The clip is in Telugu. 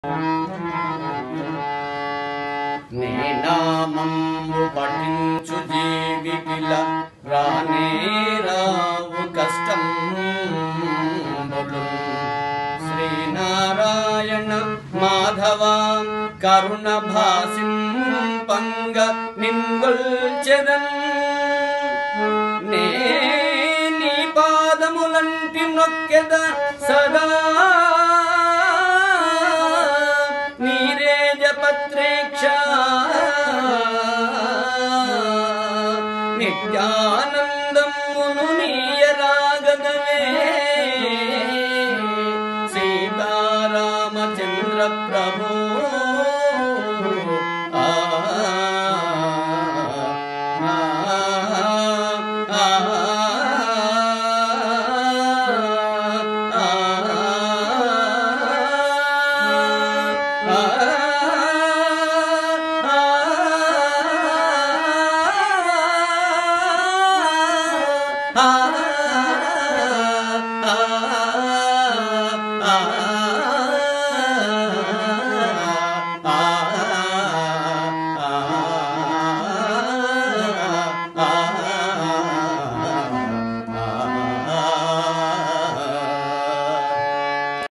నీ నామంబు పఠించు జీవికిల రానే రావు కష్టం శ్రీనారాయణ మాధవ కరుణ భాసింపంగ నింగొల్చెదన్ నే నీ పాదములంటి నొక్కెద సదా నీరేజ పత్రేక్ష నిత్యానందమును నీయరాగదవే సీతారామచంద్ర ప్రభు ఆ ఆ ఆ ఆ